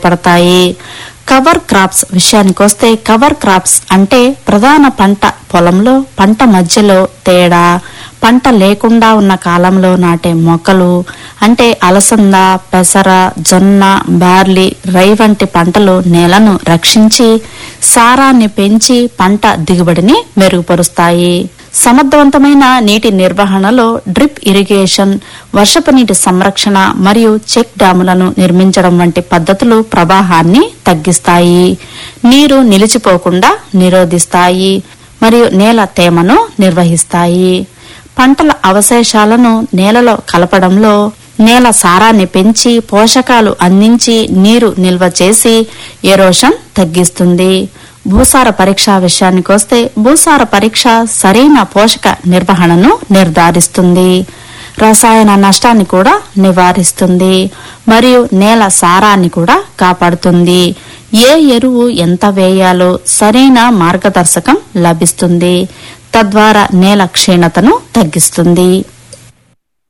సహాయపడతాయి cover crops విషయానికొస్తే cover crops అంటే ప్రధాన పంట పొలంలో పంట మధ్యలో తేడా పంట లేకుండా ఉన్న కాలంలో నాటే మొక్కలు అంటే అలసంద పెసర జొన్న బార్లీ రై వంటి పంటలు నేలను రక్షించి సారాన్ని పెంచి పంట దిగుబడిని మెరుగుపరుస్తాయి సమర్థవంతమైన నీటి నిర్వహణలో డ్రిప్ ఇరిగేషన్ వర్షపు నీటి సంరక్షణ మరియు చెక్ డ్యాములను నిర్మించడం వంటి పద్ధతులు ప్రవాహాన్ని తగ్గిస్తాయి నీరు నిలిచిపోకుండా నిరోధిస్తాయి మరియు నేల తేమను నిర్వహిస్తాయి పంటల అవశేషాలను నేలలో కలపడంలో నేల సారాన్ని పెంచి పోషకాలు అందించి నీరు నిల్వ చేసి ఎరోషన్ తగ్గిస్తుంది భూసార పరీక్ష విషయానికొస్తే భూసార పరీక్ష సరైన పోషక నిర్వహణను నిర్ధారిస్తుంది రసాయన నష్టాన్ని కూడా నివారిస్తుంది మరియు నేల సారాన్ని కూడా కాపాడుతుంది ఏ ఎరువు ఎంత వేయాలో సరైన మార్గదర్శకం లభిస్తుంది తద్వారా నేల క్షీణతను తగ్గిస్తుంది